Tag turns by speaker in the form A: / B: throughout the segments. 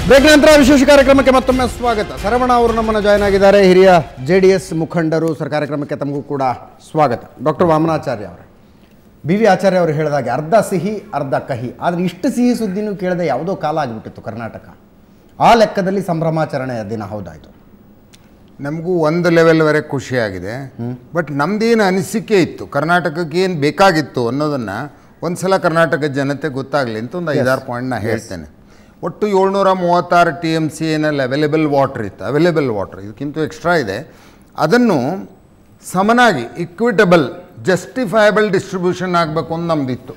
A: Break ನಂತರ ವಿಶೇಷ ಕಾರ್ಯಕ್ರಮಕ್ಕೆ ಮತ್ತೊಮ್ಮೆ ಸ್ವಾಗತ ಸರವಣ ಅವರು ನಮ್ಮನ್ನು ಜಾಯ್ನ್ ಆಗಿದ್ದಾರೆ ಹಿರಿಯ ಜೆ ಡಿ ಎಸ್ ಮುಖಂಡರು ಸರ್ ಕಾರ್ಯಕ್ರಮಕ್ಕೆ ತಮಗೂ ಕೂಡ ಸ್ವಾಗತ ಡಾಕ್ಟರ್ ವಾಮನಾಚಾರ್ಯ ಅವರೇ ಬಿ ವಿ ಆಚಾರ್ಯ ಅವರು ಹೇಳಿದಾಗೆ ಅರ್ಧ ಸಿಹಿ ಅರ್ಧ ಕಹಿ ಆದರೆ ಇಷ್ಟು ಸಿಹಿ ಸುದ್ದಿನೂ ಕೇಳದೆ ಯಾವುದೋ ಕಾಲ ಆಗಿಬಿಟ್ಟಿತ್ತು ಕರ್ನಾಟಕ ಆ ಲೆಕ್ಕದಲ್ಲಿ ಸಂಭ್ರಮಾಚರಣೆಯ ದಿನ ಹೌದಾಯಿತು
B: ನಮಗೂ ಒಂದು ಲೆವೆಲ್ವರೆಗೆ ಖುಷಿಯಾಗಿದೆ ಬಟ್ ನಮ್ದೇನು ಅನಿಸಿಕೆ ಇತ್ತು ಕರ್ನಾಟಕಕ್ಕೆ ಏನು ಬೇಕಾಗಿತ್ತು ಅನ್ನೋದನ್ನು ಒಂದು ಸಲ ಕರ್ನಾಟಕದ ಜನತೆ ಗೊತ್ತಾಗಲಿ ಅಂತ ಒಂದು ಐದಾರು ಪಾಯಿಂಟ್ ನಾ ಹೇಳ್ತೇನೆ ಒಟ್ಟು ಏಳ್ನೂರ ಮೂವತ್ತಾರು ಟಿ ಎಮ್ ಸಿ ಏನಲ್ಲಿ ಅವೈಲೇಬಲ್ ವಾಟ್ರ್ ಇತ್ತು ಅವೈಲೇಬಲ್ ವಾಟ್ರ್ ಇದಕ್ಕಿಂತ ಎಕ್ಸ್ಟ್ರಾ ಇದೆ ಅದನ್ನು ಸಮನಾಗಿ ಇಕ್ವಿಟಬಲ್ ಜಸ್ಟಿಫಯಬಲ್ ಡಿಸ್ಟ್ರಿಬ್ಯೂಷನ್ ಆಗಬೇಕು ಅಂತ ನಮ್ದಿತ್ತು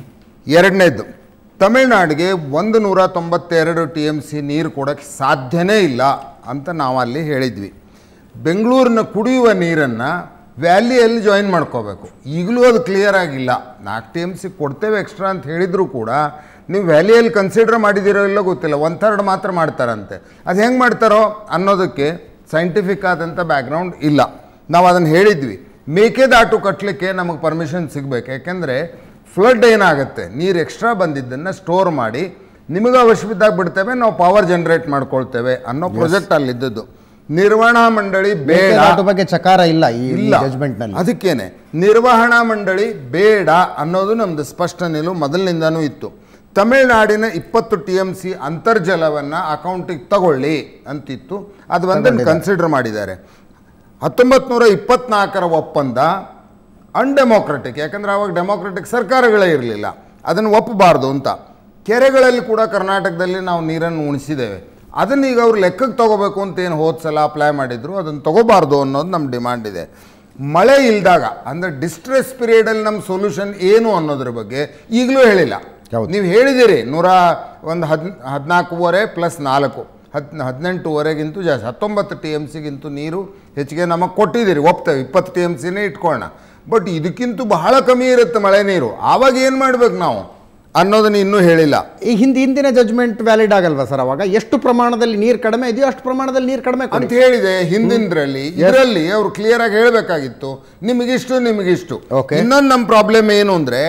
B: ಎರಡನೇದು ತಮಿಳ್ನಾಡಿಗೆ ಒಂದು ನೂರ ತೊಂಬತ್ತೆರಡು ಟಿ ಎಮ್ ಸಿ ನೀರು ಕೊಡೋಕ್ಕೆ ಸಾಧ್ಯನೇ ಇಲ್ಲ ಅಂತ ನಾವು ಅಲ್ಲಿ ಹೇಳಿದ್ವಿ ಬೆಂಗಳೂರಿನ ಕುಡಿಯುವ ನೀರನ್ನು ವ್ಯಾಲಿಯಲ್ಲಿ ಜಾಯಿನ್ ಮಾಡ್ಕೋಬೇಕು ಈಗಲೂ ಅದು ಕ್ಲಿಯರ್ ಆಗಿಲ್ಲ ನಾಲ್ಕು ಟಿ ಎಮ್ ಸಿ ಕೊಡ್ತೇವೆ ಎಕ್ಸ್ಟ್ರಾ ಅಂತ ಹೇಳಿದರೂ ಕೂಡ ನೀವು ವ್ಯಾಲಿಯಲ್ಲಿ ಕನ್ಸಿಡರ್ ಮಾಡಿದಿರೋ ಇಲ್ಲೋ ಗೊತ್ತಿಲ್ಲ ಒನ್ ಥರ್ಡ್ ಮಾತ್ರ ಮಾಡ್ತಾರಂತೆ ಅದು ಹೆಂಗೆ ಮಾಡ್ತಾರೋ ಅನ್ನೋದಕ್ಕೆ ಸೈಂಟಿಫಿಕ್ ಆದಂಥ ಬ್ಯಾಕ್ಗ್ರೌಂಡ್ ಇಲ್ಲ ನಾವು ಅದನ್ನು ಹೇಳಿದ್ವಿ ಮೇಕೆದಾಟು ಕಟ್ಟಲಿಕ್ಕೆ ನಮಗೆ ಪರ್ಮಿಷನ್ ಸಿಗಬೇಕು ಯಾಕೆಂದರೆ ಫ್ಲಡ್ ಏನಾಗುತ್ತೆ ನೀರು ಎಕ್ಸ್ಟ್ರಾ ಬಂದಿದ್ದನ್ನು ಸ್ಟೋರ್ ಮಾಡಿ ನಿಮಗೆ ಅವಶ್ಯವಿದ್ದಾಗ ಬಿಡ್ತೇವೆ ನಾವು ಪವರ್ ಜನರೇಟ್ ಮಾಡ್ಕೊಳ್ತೇವೆ ಅನ್ನೋ ಪ್ರಾಜೆಕ್ಟ್ ಅಲ್ಲಿದ್ದದ್ದು ನಿರ್ವಹಣಾ ಮಂಡಳಿ ಬೇಡ
A: ಮೇಕೆದಾಟು ಬಗ್ಗೆ ಚಕಾರ ಇಲ್ಲ ಈ
B: ಇಲ್ಲ
A: ಜಜ್ಮೆಂಟ್ನಲ್ಲಿ
B: ಅದಕ್ಕೇನೆ ನಿರ್ವಹಣಾ ಮಂಡಳಿ ಬೇಡ ಅನ್ನೋದು ನಮ್ದು ಸ್ಪಷ್ಟ ನಿಲುವು ಮೊದಲಿನಿಂದನೂ ಇತ್ತು ತಮಿಳುನಾಡಿನ ಇಪ್ಪತ್ತು ಟಿ ಎಮ್ ಸಿ ಅಂತರ್ಜಲವನ್ನು ಅಕೌಂಟಿಗೆ ತಗೊಳ್ಳಿ ಅಂತಿತ್ತು ಅದು ಒಂದನ್ನು ಕನ್ಸಿಡರ್ ಮಾಡಿದ್ದಾರೆ ಹತ್ತೊಂಬತ್ತು ನೂರ ಇಪ್ಪತ್ನಾಲ್ಕರ ಒಪ್ಪಂದ ಅನ್ಡೆಮೋಕ್ರೆಟಿಕ್ ಯಾಕಂದ್ರೆ ಅವಾಗ ಡೆಮೋಕ್ರೆಟಿಕ್ ಸರ್ಕಾರಗಳೇ ಇರಲಿಲ್ಲ ಅದನ್ನು ಒಪ್ಪಬಾರ್ದು ಅಂತ ಕೆರೆಗಳಲ್ಲಿ ಕೂಡ ಕರ್ನಾಟಕದಲ್ಲಿ ನಾವು ನೀರನ್ನು ಉಣಿಸಿದ್ದೇವೆ ಅದನ್ನು ಈಗ ಅವ್ರು ಲೆಕ್ಕಕ್ಕೆ ತಗೋಬೇಕು ಅಂತ ಏನು ಹೋದ ಸಲ ಅಪ್ಲೈ ಮಾಡಿದ್ರು ಅದನ್ನು ತಗೋಬಾರ್ದು ಅನ್ನೋದು ನಮ್ಮ ಡಿಮಾಂಡ್ ಇದೆ ಮಳೆ ಇಲ್ದಾಗ ಅಂದರೆ ಡಿಸ್ಟ್ರೆಸ್ ಪೀರಿಯಡಲ್ಲಿ ನಮ್ಮ ಸೊಲ್ಯೂಷನ್ ಏನು ಅನ್ನೋದ್ರ ಬಗ್ಗೆ ಈಗಲೂ ಹೇಳಿಲ್ಲ
A: ಹೌದು.
B: ನೀವು ಹೇಳಿದಿರಿ ನೂರ ಒಂದು ಹದ್ ಹದಿನಾಲ್ಕೂವರೆ ಪ್ಲಸ್ ನಾಲ್ಕು ಹದ್ ಹದಿನೆಂಟುವರೆಗಿಂತೂ ಜಾಸ್ತಿ ಹತ್ತೊಂಬತ್ತು ಟಿ ಎಮ್ ಸಿಗಿಂತೂ ನೀರು ಹೆಚ್ಚಿಗೆ ನಮಗೆ ಕೊಟ್ಟಿದ್ದೀರಿ ಒಪ್ತೇವೆ ಇಪ್ಪತ್ತು ಟಿ ಎಮ್ ಸಿನೇ ಇಟ್ಕೊಳ್ಳೋಣ ಬಟ್ ಇದಕ್ಕಿಂತ ಬಹಳ ಕಮ್ಮಿ ಇರುತ್ತೆ ಮಳೆ ನೀರು ಆವಾಗ ಏನು ಮಾಡ್ಬೇಕು ನಾವು ಅನ್ನೋದನ್ನ ಇನ್ನೂ ಹೇಳಿಲ್ಲ
A: ಈ ಹಿಂದೆ ಹಿಂದಿನ ಜಜ್ಮೆಂಟ್ ವ್ಯಾಲಿಡ್ ಆಗಲ್ವಾ ಸರ್ ಅವಾಗ ಎಷ್ಟು ಪ್ರಮಾಣದಲ್ಲಿ ನೀರು ಕಡಿಮೆ ಇದೆಯೋ ಅಷ್ಟು ಪ್ರಮಾಣದಲ್ಲಿ ನೀರು ಕಡಿಮೆ ಕೊಡಿ
B: ಅಂತ ಹೇಳಿದೆ ಹಿಂದಿನದ್ರಲ್ಲಿ ಇದರಲ್ಲಿ ಅವ್ರು ಕ್ಲಿಯರ್ ಆಗಿ ಹೇಳಬೇಕಾಗಿತ್ತು ನಿಮಗಿಷ್ಟು ನಿಮಗಿಷ್ಟು
A: Okay.
B: ಇನ್ನೊಂದು ನಮ್ಮ ಪ್ರಾಬ್ಲಮ್ ಏನು ಅಂದರೆ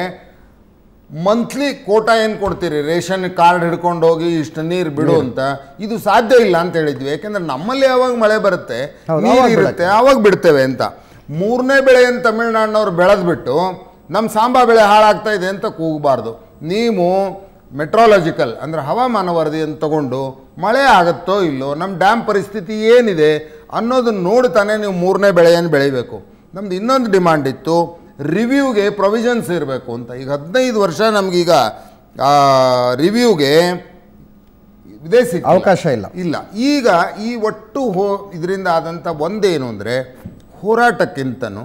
B: ಮಂತ್ಲಿ ಕೋಟಾ ಏನು ಕೊಡ್ತೀರಿ ರೇಷನ್ ಕಾರ್ಡ್ ಹಿಡ್ಕೊಂಡು ಹೋಗಿ ಇಷ್ಟು ನೀರು ಬಿಡು ಅಂತ ಇದು ಸಾಧ್ಯ ಇಲ್ಲ ಅಂತ ಹೇಳಿದ್ವಿ ಯಾಕೆಂದ್ರೆ ನಮ್ಮಲ್ಲಿ ಯಾವಾಗ ಮಳೆ ಬರುತ್ತೆ
A: ಹೌದು,
B: ನೀರು
A: ಆವಾಗ
B: ಇರುತ್ತೆ ಆವಾಗ ಬಿಡ್ತೇವೆ ಅಂತ ಮೂರನೇ ಬೆಳೆಯನ್ನು ತಮಿಳ್ನಾಡಿನವ್ರು ಬೆಳೆದ್ಬಿಟ್ಟು ನಮ್ಮ ಸಾಂಬಾ ಬೆಳೆ ಹಾಳಾಗ್ತಾ ಇದೆ ಅಂತ ಕೂಗಬಾರ್ದು ನೀವು ಮೆಟ್ರಾಲಜಿಕಲ್ ಅಂದರೆ ಹವಾಮಾನ ವರದಿಯನ್ನು ತಗೊಂಡು ಮಳೆ ಆಗುತ್ತೋ ಇಲ್ಲೋ ನಮ್ಮ ಡ್ಯಾಮ್ ಪರಿಸ್ಥಿತಿ ಏನಿದೆ ಅನ್ನೋದನ್ನ ನೋಡ್ತಾನೆ ನೀವು ಮೂರನೇ ಬೆಳೆಯನ್ನು ಬೆಳಿಬೇಕು ನಮ್ದು ಇನ್ನೊಂದು ಡಿಮಾಂಡ್ ಇತ್ತು ರಿವ್ಯೂಗೆ ಪ್ರೊವಿಷನ್ಸ್ ಇರಬೇಕು ಅಂತ ಈಗ ಹದಿನೈದು ವರ್ಷ ನಮಗೀಗ ರಿವ್ಯೂಗೆ ಇದೇ ಸಿಕ್ಕಿಲ್ಲ.
A: ಅವಕಾಶ ಇಲ್ಲ.
B: ಇಲ್ಲ ಈಗ ಈ ಒಟ್ಟು ಹೋ ಇದರಿಂದ ಆದಂಥ ಒಂದೇನು ಅಂದರೆ ಹೋರಾಟಕ್ಕಿಂತನೂ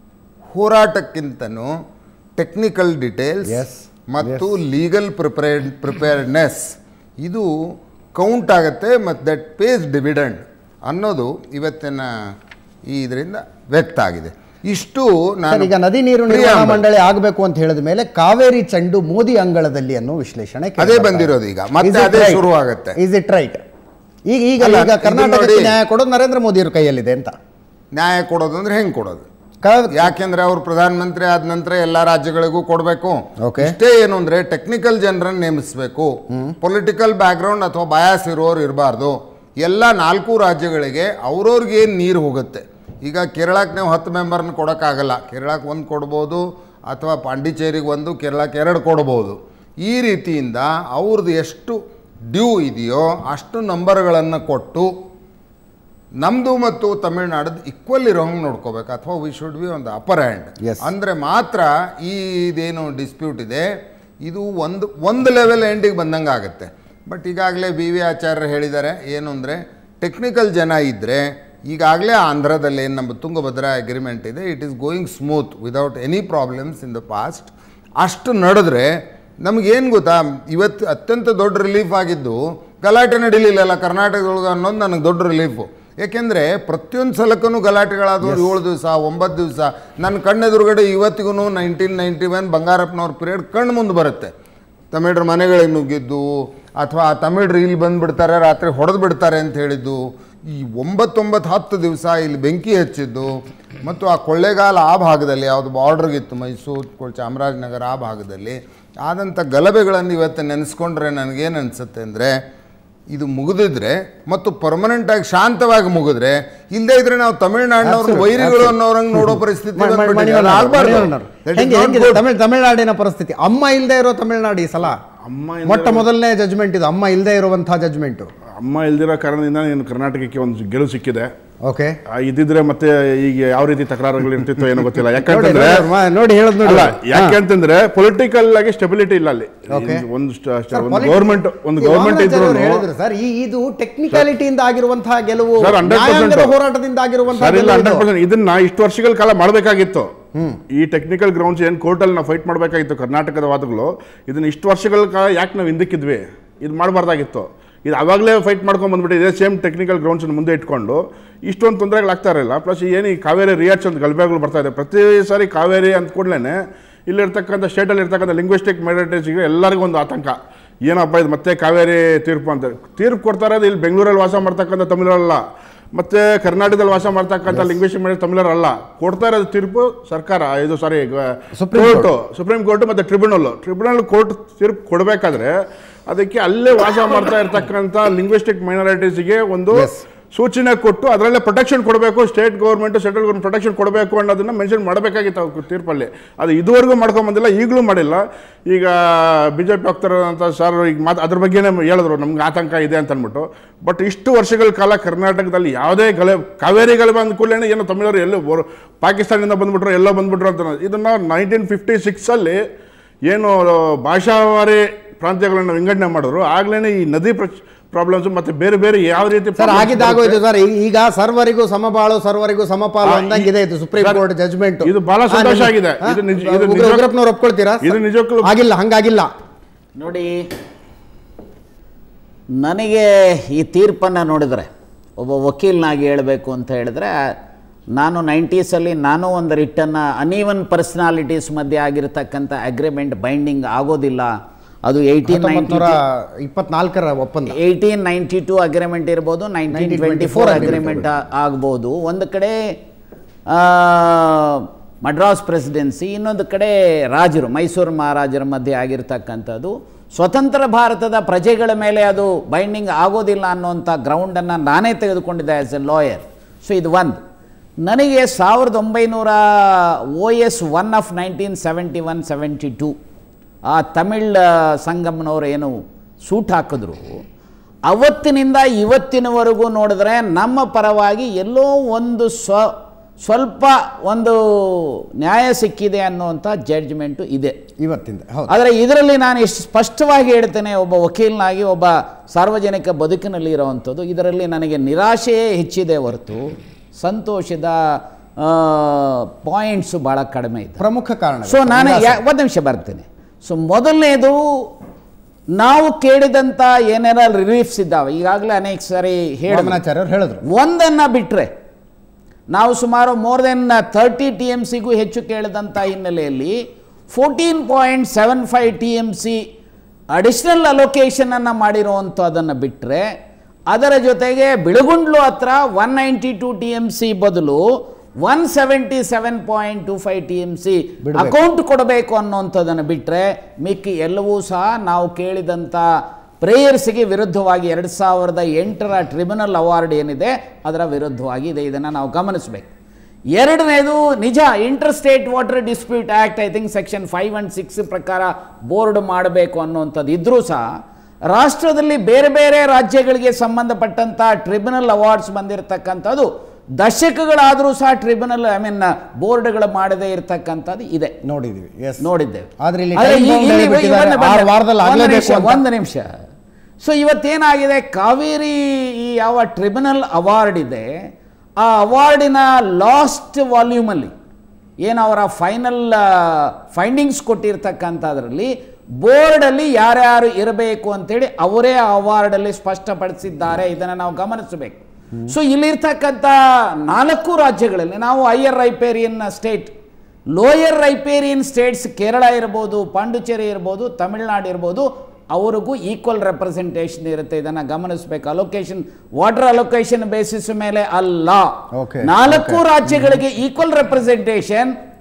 B: ಹೋರಾಟಕ್ಕಿಂತನೂ ಟೆಕ್ನಿಕಲ್ ಡೀಟೇಲ್ಸ್
A: Yes,
B: ಮತ್ತು ಲೀಗಲ್ ಪ್ರಿಪೇರ್ಡ್ ಪ್ರಿಪೇರ್ಡ್ನೆಸ್ ಇದು ಕೌಂಟ್ ಆಗುತ್ತೆ ಮತ್ತು ದಟ್ ಪೇಸ್ ಡಿವಿಡೆಂಡ್ ಅನ್ನೋದು ಇವತ್ತಿನ ಈ ಇದರಿಂದ ವ್ಯಕ್ತ ಆಗಿದೆ ಇಷ್ಟು
A: ಸರ್ ಈಗ ನದಿ ನೀರು ನಿರ್ವಹಣಾ
B: Preamble.
A: ಮಂಡಳಿ ಆಗಬೇಕು ಅಂತ ಹೇಳಿದ ಮೇಲೆ ಕಾವೇರಿ ಚೆಂಡು ಮೋದಿ ಅಂಗಳದಲ್ಲಿ ಅನ್ನೋ ವಿಶ್ಲೇಷಣೆ
B: ಅದೇ ಬಂದಿರೋದು ಈಗ. ಮತ್ತೆ ಅದೇ ಶುರು ಆಗತ್ತೆ.
A: ಇಸ್ ಇಟ್ ರೈಟ್ ಈಗ ಈಗ
B: ಅಲ್ಲ,
A: ಈಗ
B: ಇದು
A: ಕರ್ನಾಟಕಕ್ಕೆ
B: ನೋಡಿ-
A: ನ್ಯಾಯ ಕೊಡೋದು ನರೇಂದ್ರ ಮೋದಿ ಅವ್ರ ಕೈಯಲ್ಲಿದೆ ಅಂತ
B: ನ್ಯಾಯ ಕೊಡೋದು ಅಂದ್ರೆ ಹೆಂಗೆ ಕೊಡೋದು
A: ಕ-
B: ಯಾಕೆಂದ್ರೆ ಅವ್ರು ಪ್ರಧಾನಮಂತ್ರಿ ಆದ ನಂತರ ಎಲ್ಲ ರಾಜ್ಯಗಳಿಗೂ ಕೊಡಬೇಕು
A: Okay.
B: ಇಷ್ಟೇ ಏನು ಅಂದ್ರೆ ಟೆಕ್ನಿಕಲ್ ಜನರನ್ನು ನೇಮಿಸಬೇಕು ಪೊಲಿಟಿಕಲ್ ಬ್ಯಾಕ್ಗ್ರೌಂಡ್ ಅಥವಾ ಬಯಾಸ್ ಇರೋರು ಇರಬಾರ್ದು ಎಲ್ಲ ನಾಲ್ಕು ರಾಜ್ಯಗಳಿಗೆ ಅವ್ರವ್ರಿಗೆ ಏನು ನೀರು ಹೋಗುತ್ತೆ ಈಗ ಕೇರಳಕ್ಕೆ ನೀವು ಹತ್ತು ಮೆಂಬರ್ನ ಕೊಡೋಕ್ಕಾಗಲ್ಲ ಕೇರಳಕ್ಕೆ ಒಂದು ಕೊಡ್ಬೋದು ಅಥವಾ ಪಾಂಡಿಚೇರಿಗೆ ಒಂದು ಕೇರಳಕ್ಕೆ ಎರಡು ಕೊಡ್ಬೋದು ಈ ರೀತಿಯಿಂದ ಅವ್ರದ್ದು ಎಷ್ಟು ಡ್ಯೂ ಇದೆಯೋ ಅಷ್ಟು ನಂಬರ್ಗಳನ್ನು ಕೊಟ್ಟು ನಮ್ಮದು ಮತ್ತು ತಮಿಳ್ನಾಡದ್ದು ಈಕ್ವಲ್ ಇರೋ ಹಂಗೆ ನೋಡ್ಕೋಬೇಕು ಅಥವಾ ವಿ ಶುಡ್ ಬಿ ಒಂದು ಅಪರ್ ಹ್ಯಾಂಡ್
A: Yes.
B: ಅಂದರೆ ಮಾತ್ರ ಈ ಇದೇನು ಡಿಸ್ಪ್ಯೂಟ್ ಇದೆ ಇದು ಒಂದು ಒಂದು ಲೆವೆಲ್ ಎಂಡಿಗೆ ಬಂದಂಗೆ ಆಗುತ್ತೆ ಬಟ್ ಈಗಾಗಲೇ ಬಿ ವಿ ಆಚಾರ್ಯರು ಹೇಳಿದ್ದಾರೆ ಏನು ಅಂದರೆ ಟೆಕ್ನಿಕಲ್ ಜನ ಇದ್ದರೆ ಈಗಾಗಲೇ ಆಂಧ್ರದಲ್ಲಿ ಏನು ನಮ್ಮ ತುಂಗಭದ್ರಾ ಅಗ್ರಿಮೆಂಟ್ ಇದೆ it is going smooth without any problems in the past ಅಷ್ಟು ನಡೆದ್ರೆ ನಮಗೇನು ಗೊತ್ತಾ ಇವತ್ತು ಅತ್ಯಂತ ದೊಡ್ಡ ರಿಲೀಫ್ ಆಗಿದ್ದು ಗಲಾಟೆ ನಡೀಲಿಲ್ಲಲ್ಲ ಕರ್ನಾಟಕದೊಳಗೆ ಅನ್ನೋದು ನನಗೆ ದೊಡ್ಡ ರಿಲೀಫು ಏಕೆಂದರೆ ಪ್ರತಿಯೊಂದು ಸಲಕ್ಕೂ ಗಲಾಟೆಗಳಾದವು ಏಳು ದಿವಸ ಒಂಬತ್ತು ದಿವಸ ನನ್ನ ಕಣ್ಣೆದುರುಗಡೆ ಇವತ್ತಿಗೂ ನೈನ್ಟೀನ್ ನೈಂಟಿ ಒನ್ ಬಂಗಾರಪ್ಪನವ್ರ ಪೀರಿಯಡ್ ಕಣ್ಣು ಮುಂದೆ ಬರುತ್ತೆ ತಮಿಳ್ರ ಮನೆಗಳಿಗೆ ನುಗ್ಗಿದ್ದು ಅಥವಾ ಆ ತಮಿಳ್ರು ಇಲ್ಲಿ ಬಂದುಬಿಡ್ತಾರೆ ರಾತ್ರಿ ಹೊಡೆದು ಬಿಡ್ತಾರೆ ಅಂತ ಹೇಳಿದ್ದು ಈ ಒಂಬತ್ತೊಂಬತ್ತು ಹತ್ತು ದಿವಸ ಇಲ್ಲಿ ಬೆಂಕಿ ಹಚ್ಚಿದ್ದು ಮತ್ತು ಆ ಕೊಳ್ಳೇಗಾಲ ಆ ಭಾಗದಲ್ಲಿ ಯಾವುದು ಬಾರ್ಡ್ರಿಗಿತ್ತು ಮೈಸೂರು ಕೊ- ಚಾಮರಾಜನಗರ ಆ ಭಾಗದಲ್ಲಿ ಆದಂಥ ಗಲಭೆಗಳನ್ನು ಇವತ್ತು ನೆನೆಸ್ಕೊಂಡ್ರೆ ನನಗೇನು ಅನಿಸುತ್ತೆ ಅಂದರೆ ಇದು ಮುಗಿದಿದ್ರೆ ಮತ್ತು ಪರ್ಮನೆಂಟ್ ಆಗಿ ಶಾಂತವಾಗಿ ಮುಗಿದ್ರೆ ಇಲ್ಲದೆ ಇದ್ರೆ ನಾವು ತಮಿಳುನಾಡಿನವ್ರ
A: Absolutely,
B: ವೈರಿಗಳು
A: absolutely.
B: ಅನ್ನೋರಂಗ್ ನೋಡೋ ಪರಿಸ್ಥಿತಿ
A: ಮ- ಮ-
B: ಬಂದ್ಬಿಟ್ಟಿದೆ.
A: ಮಣಿವಣ್ಣನವರು,
B: ಅದು ಆಗ್ಬಾರ್ದು.
A: ಮಣಿವಣ್ಣನವರು.
B: That is
A: ಹೆಂಗೆ-
B: not
A: ಹೆಂಗಿದೆ
B: good.
A: ತಮಿಳ್ ತಮಿಳ್ನಾಡಿನ ಪರಿಸ್ಥಿತಿ ಅಮ್ಮ ಇಲ್ಲದೆ ಇರೋ ತಮಿಳ್ನಾಡು ಈ ಸಲ
C: ಅಮ್ಮ ಇಲ್ದೇ
A: ಮೊಟ್ಟ ಮೊದಲನೇ ಜಜ್ಮೆಂಟ್ ಇದು ಅಮ್ಮ ಇಲ್ಲದೆ ಇರುವಂತಹ ಜಜ್ಮೆಂಟ್
C: ಅಮ್ಮ ಇಲ್ದಿರೋ ಕಾರಣದಿಂದ ನೀನು ಕರ್ನಾಟಕಕ್ಕೆ ಒಂದು ಗೆಲುವು ಸಿಕ್ಕಿದೆ
A: ಓಕೆ
C: ಆ, ಇದಿದ್ರೆ ಮತ್ತೆ ಈಗ ಯಾವ ರೀತಿ ತಕರಾರುಗಳು ಇರ್ತಿತ್ತೋ ಏನೋ ಗೊತ್ತಿಲ್ಲ
A: ನೋಡಿ
C: ಯಾಕಂತಂದ್ರೆ
A: ನೋಡಿ, ಮ- ನೋಡಿ ಹೇಳದ್ ನೋಡಿ
C: ಅಲ್ಲ ಯಾಕೆಂತಂದ್ರೆ ಪೊಲಿಟಿಕಲ್ ಆಗಿ ಸ್ಟೆಬಿಲಿಟಿ ಇಲ್ಲ ಅಲ್ಲಿ
A: Okay.
C: ಒಂದು- ಒಂದು ಸ್ಟ್- ಸ್ಟ್-
A: ಸರ್,
C: ಒಂದು
A: ಪೊಲಿ-
C: ಗೌರ್ಮೆಂಟ್ ಒಂದು
A: ಈ
C: ಗೌರ್ಮೆಂಟ್
A: ವಾಮನಾಚಾರ್ಯ
C: ಇದ್ರು
A: ಅವರು ಹೇಳಿದ್ರು ಸರ್ ಈ ಇದು ಟೆಕ್ನಿಕಾಲಿಟಿಯಿಂದ ಆಗಿರುವಂತಹ ಗೆಲುವು
C: ಸರ್, 100%
A: ನ್ಯಾಯಾಂಗದ ಹೋರಾಟದಿಂದ ಆಗಿರುವಂತಹ
C: ಸರ್ ಇಲ್ಲ
A: ಗೆಲುವು
C: ಹಂಡ್ರೆಡ್
A: ಇದು.
C: ಪರ್ಸೆಂಟ್ ಇದನ್ನ ಇಷ್ಟು ವರ್ಷಗಳ ಕಾಲ ಮಾಡಬೇಕಾಗಿತ್ತು ಈ ಟೆಕ್ನಿಕಲ್ ಗ್ರೌಂಡ್ಸ್ ಏನು ಕೋರ್ಟಲ್ಲಿ ನಾವು ಫೈಟ್ ಮಾಡಬೇಕಾಗಿತ್ತು ಕರ್ನಾಟಕದ ವಾದಗಳು ಇದನ್ನ ಇಷ್ಟು ವರ್ಷಗಳ ಕಾಲ ಯಾಕೆ ನಾವು ಹಿಂದಕ್ಕಿದ್ವಿ ಇದು ಮಾಡಬಾರ್ದಾಗಿತ್ತು ಇದು ಅವಾಗಲೇ ಫೈಟ್ ಮಾಡ್ಕೊಂಡು ಬಂದ್ಬಿಟ್ಟು ಇದೇ ಸೇಮ್ ಟೆಕ್ನಿಕಲ್ ಗ್ರೌಂಡ್ಸ್ ಮುಂದೆ ಇಟ್ಕೊಂಡು ಇಷ್ಟೊಂದು ತೊಂದರೆಗಳಾಗ್ತಾ ಇರಲಿಲ್ಲ ಪ್ಲಸ್ ಏನು ಈ ಕಾವೇರಿ ರಿಯಾಚ್ ಅಂತ ಗಲಭೆಗಳು ಬರ್ತಾ ಇದೆ ಪ್ರತಿ ಸಾರಿ ಕಾವೇರಿ ಅಂದ ಕೂಡಲೇ ಇಲ್ಲಿರ್ತಕ್ಕಂಥ ಸ್ಟೇಟಲ್ಲಿ ಇರ್ತಕ್ಕಂಥ ಲಿಂಗ್ವಿಸ್ಟಿಕ್ ಮೆಡಿಟೇಷನ್ಗೆ ಎಲ್ಲರಿಗೂ ಒಂದು ಆತಂಕ ಏನಪ್ಪ ಇದು ಮತ್ತೆ ಕಾವೇರಿ ತೀರ್ಪು ಅಂತ ತೀರ್ಪು ಕೊಡ್ತಾ ಇರೋದು ಇಲ್ಲಿ ಬೆಂಗಳೂರಲ್ಲಿ ವಾಸ ಮಾಡ್ತಕ್ಕಂಥ ತಮಿಳರಲ್ಲ ಮತ್ತೆ ಕರ್ನಾಟಕದಲ್ಲಿ ವಾಸ ಮಾಡ್ತಕ್ಕಂಥ ಲಿಂಗ್ವಿಸ್ಟಿಕ್ ಮೆಡಿಟೇಷನ್ ತಮಿಳರಲ್ಲ ಕೊಡ್ತಾ ಇರೋದು ತೀರ್ಪು ಸರ್ಕಾರ ಇದು ಸಾರಿ
A: Supreme
C: ಕೋರ್ಟು ಸುಪ್ರೀಂ ಕೋರ್ಟ್ ಮತ್ತೆ ಟ್ರಿಬ್ಯುನಲ್ ಟ್ರಿಬ್ಯುನಲ್ ಕೋರ್ಟ್ ತೀರ್ಪು ಕೊಡಬೇಕಾದ್ರೆ ಅದಕ್ಕೆ ಅಲ್ಲೇ ವಾಸ ಮಾಡ್ತಾ ಇರ್ತಕ್ಕಂಥ ಲಿಂಗ್ವಿಸ್ಟಿಕ್ ಮೈನಾರಿಟೀಸ್ಗೆ ಒಂದು
A: Yes.
C: ಸೂಚನೆ ಕೊಟ್ಟು ಅದರಲ್ಲೇ ಪ್ರೊಟೆಕ್ಷನ್ ಕೊಡಬೇಕು state government central government protection ಕೊಡಬೇಕು ಅನ್ನೋದನ್ನ ಮೆನ್ಷನ್ ಮಾಡಬೇಕಾಗಿತ್ತು ಅವ್ರ ತೀರ್ಪಲ್ಲಿ ಅದು ಇದುವರೆಗೂ ಮಾಡ್ಕೊಂಬಂದಿಲ್ಲ ಈಗಲೂ ಮಾಡಿಲ್ಲ ಈಗ ಬಿ ಜೆ ಪಿ ಹೋಗ್ತಾರಂತ ಸರ್ ಈಗ ಮಾತು ಅದ್ರ ಬಗ್ಗೆನೇ ಹೇಳಿದ್ರು ನಮ್ಗೆ ಆತಂಕ ಇದೆ ಅಂತ ಅಂದ್ಬಿಟ್ಟು ಬಟ್ ಇಷ್ಟು ವರ್ಷಗಳ ಕಾಲ ಕರ್ನಾಟಕದಲ್ಲಿ ಯಾವುದೇ ಗಲೆ ಕಾವೇರಿ ಗಲಭೆ ಅಂದ ಕೂಡಲೇ ಏನೋ ತಮಿಳರು ಎಲ್ಲೋ ಬರೋ- ಪಾಕಿಸ್ತಾನದಿಂದ ಬಂದ್ಬಿಟ್ರು ಎಲ್ಲೋ ಬಂದ್ಬಿಟ್ರು ಅಂತ ಇದನ್ನು ನೈನ್ಟೀನ್ ಫಿಫ್ಟಿ ಸಿಕ್ಸಲ್ಲಿ ಏನು ಭಾಷಾವಾರಿ ಪ್ರಾಂತ್ಯಗಳನ್ನು ವಿಂಗಡಣೆ ಮಾಡಿದ್ರು ಆಗ್ಲೇ ಈ ನದಿ ಪ್ರಾಬ್ಲಮ್ಸ್ ಮತ್ತೆ ಬೇರೆ ಬೇರೆ ಯಾವ ರೀತಿ
A: ಸರ್
C: problems
A: ಆಗಿದ್ದು
C: ಬರುತ್ತೆ.
A: ಆಗೋಯ್ತು ಸರ್ ಈ- ಈಗ ಸರ್ವರಿಗೂ ಸಮಬಾಳು ಸರ್ವರಿಗೂ ಸಮಪಾಲು
C: ಆ,
A: ಅಂದಂಗಿದೆ ಇದು ಸುಪ್ರೀಂ
C: ಸರ್,
A: ಕೋರ್ಟ್ ಜಜ್ಮೆಂಟ್
C: ಇದು ಬಹಳ ಸಂತೋಷ ಆಗಿದೆ. ಇದು ನಿಜ- ಇದು ನಿಜ-
A: ಉಗ್ರಪ್ಪನವ್ರು ಒಪ್ಕೊಳ್ತೀರಾ
C: ಇದು ನಿಜಕ್ಕೂ-
A: ಆಗಿಲ್ಲ ಹಂಗಾಗಿಲ್ಲ
D: ನೋಡಿ ನನಗೆ ಈ ತೀರ್ಪನ್ನು ನೋಡಿದರೆ ಒಬ್ಬ ವಕೀಲನಾಗಿ ಹೇಳಬೇಕು ಅಂತ ಹೇಳಿದ್ರೆ ನಾನು ನೈಂಟೀಸಲ್ಲಿ ನಾನು ಒಂದು ರಿಟ್ಟನ್ನು ಅನೀವನ್ ಪರ್ಸನಾಲಿಟೀಸ್ ಮಧ್ಯೆ ಆಗಿರತಕ್ಕಂಥ ಅಗ್ರಿಮೆಂಟ್ ಬೈಂಡಿಂಗ್ ಆಗೋದಿಲ್ಲ ಅದು ಏಯ್ಟೀನ್
A: ಹತ್ತೊಂಬತ್ತು
D: ನೈಂಟಿ
A: ನೂರ ಇಪ್ಪತ್ನಾಲ್ಕರ ಒಪ್ಪಂದ
D: ಏಯ್ಟೀನ್ ನೈಂಟಿ ಟು ಅಗ್ರಿಮೆಂಟ್ ಇರ್ಬೋದು nineteen twenty
A: 1924
D: four
A: agreement
D: agreement ಆಗ್ಬೋದು ಒಂದು ಕಡೆ ಆ, ಮಡ್ರಾಸ್ ಪ್ರೆಸಿಡೆನ್ಸಿ ಇನ್ನೊಂದು ಕಡೆ ರಾಜರು ಮೈಸೂರು ಮಹಾರಾಜರ ಮಧ್ಯೆ ಆಗಿರ್ತಕ್ಕಂಥದ್ದು ಸ್ವತಂತ್ರ ಭಾರತದ ಪ್ರಜೆಗಳ ಮೇಲೆ ಅದು ಬೈಂಡಿಂಗ್ ಆಗೋದಿಲ್ಲ ಅನ್ನೋಂಥ ಗ್ರೌಂಡನ್ನು ನಾನೇ ತೆಗೆದುಕೊಂಡಿದ್ದೆ ಆ್ಯಸ್ ಎ ಲಾಯರ್ ಸೊ ಇದು ಒಂದು ನನಗೆ ಸಾವಿರದ ಒಂಬೈನೂರ O S one of nineteen seventy one seventy two ಆ ತಮಿಳ್ ಆ, ಸಂಗಮ್ನವ್ರು ಏನು ಸೂಟ್ ಹಾಕಿದ್ರು ಅವತ್ತಿನಿಂದ ಇವತ್ತಿನವರೆಗೂ ನೋಡಿದ್ರೆ ನಮ್ಮ ಪರವಾಗಿ ಎಲ್ಲೋ ಒಂದು ಸ್ವ ಸ್ವಲ್ಪ ಒಂದು ನ್ಯಾಯ ಸಿಕ್ಕಿದೆ ಅನ್ನುವಂಥ ಜಡ್ಜ್ಮೆಂಟು ಇದೆ
A: ಇವತ್ತಿಂದ ಹೌದು
D: ಆದರೆ ಇದರಲ್ಲಿ ನಾನು ಎಷ್ಟು ಸ್ಪಷ್ಟವಾಗಿ ಹೇಳ್ತೇನೆ ಒಬ್ಬ ವಕೀಲನಾಗಿ ಒಬ್ಬ ಸಾರ್ವಜನಿಕ ಬದುಕಿನಲ್ಲಿ ಇರುವಂಥದ್ದು ಇದರಲ್ಲಿ ನನಗೆ ನಿರಾಶೆಯೇ ಹೆಚ್ಚಿದೆ ಹೊರತು ಸಂತೋಷದ ಪಾಯಿಂಟ್ಸು ಭಾಳ ಕಡಿಮೆ ಇದೆ
A: ಪ್ರಮುಖ ಕಾರಣ
D: ಸೊ ನಾನು ಯಾ- ಒಂದು ನಿಮಿಷ ಬರ್ತೇನೆ ಸೊ ಮೊದಲನೇದು ನಾವು ಕೇಳಿದಂಥ ಏನೇನೋ ರಿಲೀಫ್ಸ್ ಇದ್ದಾವೆ ಈಗಾಗಲೇ ಅನೇಕ ಸಾರಿ ಹೇಳಿ
A: ವಾಮನಾಚಾರ್ಯ ಅವ್ರು ಹೇಳಿದ್ರು
D: ಒಂದನ್ನು ಬಿಟ್ಟರೆ ನಾವು ಸುಮಾರು more than thirty T M ಸಿಗೂ ಹೆಚ್ಚು ಕೇಳಿದಂಥ ಹಿನ್ನೆಲೆಯಲ್ಲಿ fourteen point seven five T M C additional ಅಲೋಕೇಶನನ್ನು ಮಾಡಿರುವಂಥದ್ದನ್ನು ಬಿಟ್ಟರೆ ಅದರ ಜೊತೆಗೆ ಬಿಳುಗುಂಡ್ಲು ಹತ್ರ one ninety two T M C ಬದಲು one seventy seven point two five T M C
A: ಬಿಡ್ಬೇಕು.
D: ಅಕೌಂಟ್ ಕೊಡಬೇಕು ಅನ್ನೋಂಥದ್ದನ್ನು ಬಿಟ್ಟರೆ ಮಿಕ್ಕಿ ಎಲ್ಲವೂ ಸಹ ನಾವು ಕೇಳಿದಂಥ ಪ್ರೇಯರ್ಸ್ಗೆ ವಿರುದ್ಧವಾಗಿ ಎರಡು ಸಾವಿರದ ಎಂಟರ ಟ್ರಿಬ್ಯುನಲ್ ಅವಾರ್ಡ್ ಏನಿದೆ ಅದರ ವಿರುದ್ಧವಾಗಿ ಇದೆ ಇದನ್ನು ನಾವು ಗಮನಿಸಬೇಕು ಎರಡನೇದು ನಿಜ inter state water dispute act I think section five and six ಪ್ರಕಾರ ಬೋರ್ಡ್ ಮಾಡಬೇಕು ಅನ್ನುವಂಥದ್ದು ಇದ್ರೂ ಸಹ ರಾಷ್ಟ್ರದಲ್ಲಿ ಬೇರೆ ಬೇರೆ ರಾಜ್ಯಗಳಿಗೆ ಸಂಬಂಧಪಟ್ಟಂಥ ಟ್ರಿಬ್ಯುನಲ್ ಅವಾರ್ಡ್ಸ್ ಬಂದಿರತಕ್ಕಂಥದ್ದು ದಶಕಗಳಾದರೂ ಸಹ ಟ್ರಿಬ್ಯುನಲ್ ಐ ಮೀನ್ ಬೋರ್ಡ್ಗಳು ಮಾಡದೇ ಇರತಕ್ಕಂಥದ್ದು ಇದೆ
A: ನೋಡಿದೀವಿ ಎಸ್
D: ನೋಡಿದ್ದೇವೆ
A: ಆದ್ರೆ ಇಲ್ಲಿ
D: ಆದ್ರೆ
A: time
D: ಈ-
A: bound
D: ಇಲ್ಲಿ
A: ಹೇಳ್ಬಿಟ್ಟಿದ್ದಾರೆ.
D: ಇವನ್ನ
A: ಆರು ವಾರದಲ್ಲಿ
D: ಒಂದು
A: ಆಗ್ಲೇಬೇಕು
D: ನಿಮಿಷ,
A: ಅಂತ.
D: ಒಂದು ನಿಮಿಷ ಸೊ ಇವತ್ತೇನಾಗಿದೆ ಕಾವೇರಿ ಈ ಯಾವ ಟ್ರಿಬ್ಯುನಲ್ ಅವಾರ್ಡ್ ಇದೆ ಆ ಅವಾರ್ಡಿನ ಲಾಸ್ಟ್ ವಾಲ್ಯೂಮಲ್ಲಿ ಏನು ಅವರ ಫೈನಲ್ ಫೈಂಡಿಂಗ್ಸ್ ಕೊಟ್ಟಿರ್ತಕ್ಕಂಥದ್ರಲ್ಲಿ ಬೋರ್ಡಲ್ಲಿ ಯಾರ್ಯಾರು ಇರಬೇಕು ಅಂತೇಳಿ ಅವರೇ ಆ ಅವಾರ್ಡಲ್ಲಿ ಸ್ಪಷ್ಟಪಡಿಸಿದ್ದಾರೆ ಇದನ್ನು ನಾವು ಗಮನಿಸಬೇಕು ಸೊ ಇಲ್ಲಿರ್ತಕ್ಕಂಥ ನಾಲ್ಕು ರಾಜ್ಯಗಳಲ್ಲಿ ನಾವು higher riparian state lower riparian states Kerala ಇರ್ಬೋದು ಪಾಂಡುಚೇರಿ ಇರ್ಬೋದು ತಮಿಳುನಾಡು ಇರ್ಬೋದು ಅವ್ರಿಗೂ ಈಕ್ವಲ್ ರೆಪ್ರೆಸೆಂಟೇಷನ್ ಇರುತ್ತೆ ಇದನ್ನು ಗಮನಿಸಬೇಕು ಅಲೋಕೇಶನ್ ವಾಟರ್ ಅಲೋಕೇಶನ್ ಬೇಸಿಸ್ ಮೇಲೆ ಅಲ್ಲ
A: Okay,
D: ನಾಲ್ಕು ರಾಜ್ಯಗಳಿಗೆ ಈಕ್ವಲ್ ರೆಪ್ರೆಸೆಂಟೇಷನ್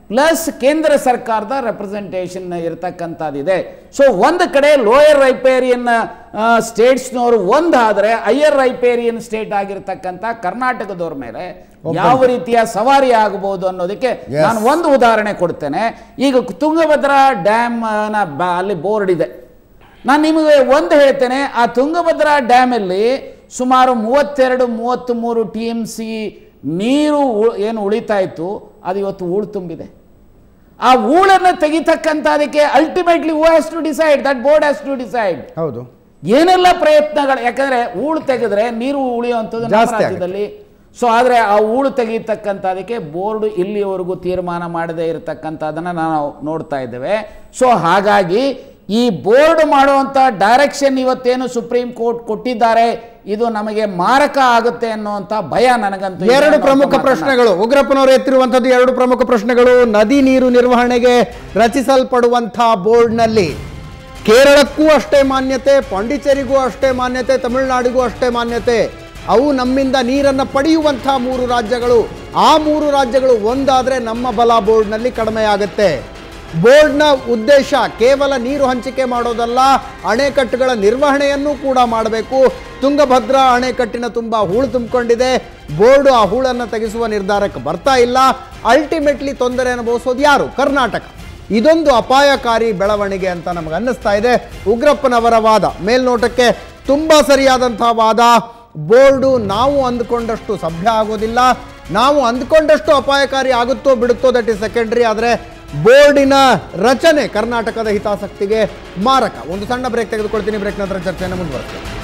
D: ಪ್ಲಸ್ ಕೇಂದ್ರ ಸರ್ಕಾರದ ರೆಪ್ರೆಸೆಂಟೇಷನ್ ಇರತಕ್ಕಂಥದ್ದಿದೆ ಸೊ ಒಂದು ಕಡೆ ಲೋಯರ್ ರೈಪೇರಿಯನ್ ಸ್ಟೇಟ್ಸ್ನವರು ಒಂದಾದರೆ ಹೈಯರ್ ರೈಪೇರಿಯನ್ ಸ್ಟೇಟ್ ಆಗಿರ್ತಕ್ಕಂಥ ಕರ್ನಾಟಕದವ್ರ ಮೇಲೆ ಯಾವ ರೀತಿಯ ಸವಾರಿ ಆಗಬಹುದು ಅನ್ನೋದಕ್ಕೆ
A: Yes.
D: ನಾನು ಒಂದು ಉದಾಹರಣೆ ಕೊಡ್ತೇನೆ ಈಗ ತುಂಗಭದ್ರಾ ಡ್ಯಾಮ್ ನ ಬ- ಅಲ್ಲಿ ಬೋರ್ಡ್ ಇದೆ ನಾನು ನಿಮಗೆ ಒಂದು ಹೇಳ್ತೇನೆ ಆ ತುಂಗಭದ್ರಾ ಡ್ಯಾಮಲ್ಲಿ ಸುಮಾರು ಮೂವತ್ತೆರಡು ಮೂವತ್ತ್ ಮೂರು ಟಿ ಎಮ್ ಸಿ ನೀರು ಉ- ಏನು ಉಳಿತಾ ಇತ್ತು ಅದು ಇವತ್ತು ಹೂಳು ತುಂಬಿದೆ ಆ ಹೂಳನ್ನು ತೆಗಿತಕ್ಕಂಥ ಅದಕ್ಕೆ ultimately who has to decide that board has to decide
A: ಹೌದು
D: ಏನೆಲ್ಲ ಪ್ರಯತ್ನಗಳು ಯಾಕಂದ್ರೆ ಹೂಳು ತೆಗೆದ್ರೆ ನೀರು ಉಳಿಯುವಂಥದ್ದು ನಮ್ಮ
A: ಜಾಸ್ತಿ ಆಗುತ್ತೆ.
D: ರಾಜ್ಯದಲ್ಲಿ ಸೊ ಆದರೆ ಆ ಹೂಳು ತೆಗೀತಕ್ಕಂಥದಕ್ಕೆ ಬೋರ್ಡ್ ಇಲ್ಲಿಯವರೆಗೂ ತೀರ್ಮಾನ ಮಾಡದೇ ಇರತಕ್ಕಂಥದ್ದನ್ನು ನಾವು ನೋಡ್ತಾ ಇದ್ದೇವೆ ಸೊ ಹಾಗಾಗಿ ಈ ಬೋರ್ಡ್ ಮಾಡುವಂಥ ಡೈರೆಕ್ಷನ್ ಇವತ್ತೇನು ಸುಪ್ರೀಂ ಕೋರ್ಟ್ ಕೊಟ್ಟಿದ್ದಾರೆ ಇದು ನಮಗೆ ಮಾರಕ ಆಗುತ್ತೆ ಅನ್ನುವಂಥ ಭಯ ನನಗಂತೂ ಇದೆ
A: ಎರಡು
D: ಅನ್ನುವಂಥ
A: ಪ್ರಮುಖ
D: ಮಾತನ್ನ-
A: ಪ್ರಶ್ನೆಗಳು ಉಗ್ರಪ್ಪನವರು ಎತ್ತಿರುವಂತದ್ದು ಎರಡು ಪ್ರಮುಖ ಪ್ರಶ್ನೆಗಳು ನದಿ ನೀರು ನಿರ್ವಹಣೆಗೆ ರಚಿಸಲ್ಪಡುವಂತಹ ಬೋರ್ಡ್ನಲ್ಲಿ ಕೇರಳಕ್ಕೂ ಅಷ್ಟೇ ಮಾನ್ಯತೆ ಪಾಂಡಿಚೇರಿಗೂ ಅಷ್ಟೇ ಮಾನ್ಯತೆ ತಮಿಳುನಾಡಿಗೂ ಅಷ್ಟೇ ಮಾನ್ಯತೆ ಅವು ನಮ್ಮಿಂದ ನೀರನ್ನು ಪಡೆಯುವಂತಹ ಮೂರು ರಾಜ್ಯಗಳು ಆ ಮೂರು ರಾಜ್ಯಗಳು ಒಂದಾದರೆ ನಮ್ಮ ಬಲ ಬೋರ್ಡ್ನಲ್ಲಿ ಕಡಿಮೆ ಆಗುತ್ತೆ ಬೋರ್ಡ್ನ ಉದ್ದೇಶ ಕೇವಲ ನೀರು ಹಂಚಿಕೆ ಮಾಡೋದಲ್ಲ ಅಣೆಕಟ್ಟುಗಳ ನಿರ್ವಹಣೆಯನ್ನು ಕೂಡ ಮಾಡಬೇಕು ತುಂಗಭದ್ರಾ ಅಣೆಕಟ್ಟಿನ ತುಂಬ ಹೂಳು ತುಂಬಿಕೊಂಡಿದೆ ಬೋರ್ಡು ಆ ಹೂಳನ್ನು ತೆಗೆಸುವ ನಿರ್ಧಾರಕ್ಕೆ ಬರ್ತಾ ಇಲ್ಲ ಅಲ್ಟಿಮೇಟ್ಲಿ ತೊಂದರೆ ಅನುಭವಿಸೋದು ಯಾರು ಕರ್ನಾಟಕ ಇದೊಂದು ಅಪಾಯಕಾರಿ ಬೆಳವಣಿಗೆ ಅಂತ ನಮಗೆ ಅನ್ನಿಸ್ತಾ ಇದೆ ಉಗ್ರಪ್ಪನವರ ವಾದ ಮೇಲ್ನೋಟಕ್ಕೆ ತುಂಬ ಸರಿಯಾದಂತಹ ವಾದ ಬೋರ್ಡು ನಾವು ಅಂದ್ಕೊಂಡಷ್ಟು ಸಭ್ಯ ಆಗೋದಿಲ್ಲ ನಾವು ಅಂದ್ಕೊಂಡಷ್ಟು ಅಪಾಯಕಾರಿ ಆಗುತ್ತೋ ಬಿಡುತ್ತೋ ದಟ್ ಇಸ್ ಸೆಕೆಂಡ್ರಿ ಆದರೆ ಬೋರ್ಡಿನ ರಚನೆ ಕರ್ನಾಟಕದ ಹಿತಾಸಕ್ತಿಗೆ ಮಾರಕ ಒಂದು ಸಣ್ಣ ಬ್ರೇಕ್ ತೆಗೆದುಕೊಳ್ತೀನಿ ಬ್ರೇಕ್ ನಂತರ ಚರ್ಚೆಯನ್ನು ಮುಂದುವರಿಸ್ತೀನಿ